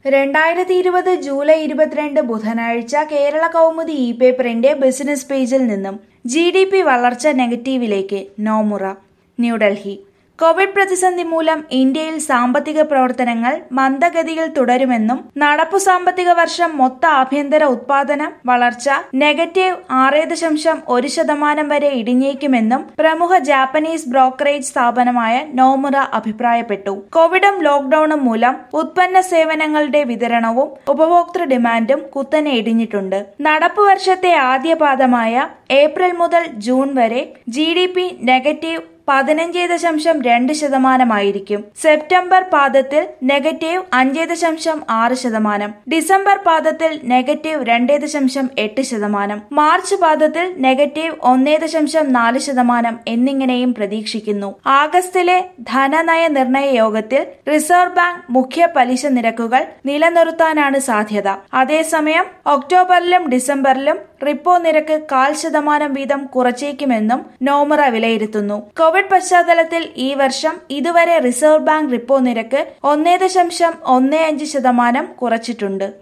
രണ്ടായിരത്തി ഇരുപത് ജൂലൈ ഇരുപത്തിരണ്ട് ബുധനാഴ്ച കേരള കൗമുദി ഇ പേപ്പറിന്റെ ബിസിനസ് പേജിൽ നിന്നും ജി ഡി പി വളർച്ച നെഗറ്റീവിലേക്ക് നോമുറ ന്യൂഡൽഹി കോവിഡ് പ്രതിസന്ധി മൂലം ഇന്ത്യയിൽ സാമ്പത്തിക പ്രവർത്തനങ്ങൾ മന്ദഗതിയിൽ തുടരുമെന്നും നടപ്പു സാമ്പത്തിക വർഷം മൊത്ത ആഭ്യന്തര ഉത്പാദനം വളർച്ച നെഗറ്റീവ് ആറ് ദശാംശം ഒരു ശതമാനം വരെ ഇടിഞ്ഞേക്കുമെന്നും പ്രമുഖ ജാപ്പനീസ് ബ്രോക്കറേജ് സ്ഥാപനമായ നോമുറ അഭിപ്രായപ്പെട്ടു കോവിഡും ലോക്ഡൌണും മൂലം ഉത്പന്ന സേവനങ്ങളുടെ വിതരണവും ഉപഭോക്തൃ ഡിമാൻഡും കുത്തനെ ഇടിഞ്ഞിട്ടുണ്ട് നടപ്പു വർഷത്തെ ആദ്യ പാദമായ ഏപ്രിൽ മുതൽ ജൂൺ വരെ ജി ഡി പി നെഗറ്റീവ് പതിനഞ്ച് ദശാംശം രണ്ട് ശതമാനമായിരിക്കും സെപ്റ്റംബർ പാദത്തിൽ നെഗറ്റീവ് അഞ്ച് ദശാംശം ആറ് ശതമാനം ഡിസംബർ പാദത്തിൽ നെഗറ്റീവ് രണ്ട് ദശാംശം എട്ട് ശതമാനം മാർച്ച് പാദത്തിൽ നെഗറ്റീവ് ഒന്ന് ദശാംശം നാല് ശതമാനം എന്നിങ്ങനെയും പ്രതീക്ഷിക്കുന്നു ആഗസ്റ്റിലെ ധനനയ നിർണയ യോഗത്തിൽ റിസർവ് ബാങ്ക് മുഖ്യ പലിശ നിരക്കുകൾ നിലനിർത്താനാണ് സാധ്യത അതേസമയം ഒക്ടോബറിലും ഡിസംബറിലും റിപ്പോ നിരക്ക് കാൽ ശതമാനം വീതം കുറച്ചേക്കുമെന്നും നോമറ വിലയിരുത്തുന്നു കോവിഡ് പശ്ചാത്തലത്തിൽ ഈ വർഷം ഇതുവരെ റിസർവ് ബാങ്ക് റിപ്പോ നിരക്ക് ഒന്നേ ദശാംശം ഒന്ന് അഞ്ച് ശതമാനം കുറച്ചിട്ടുണ്ട്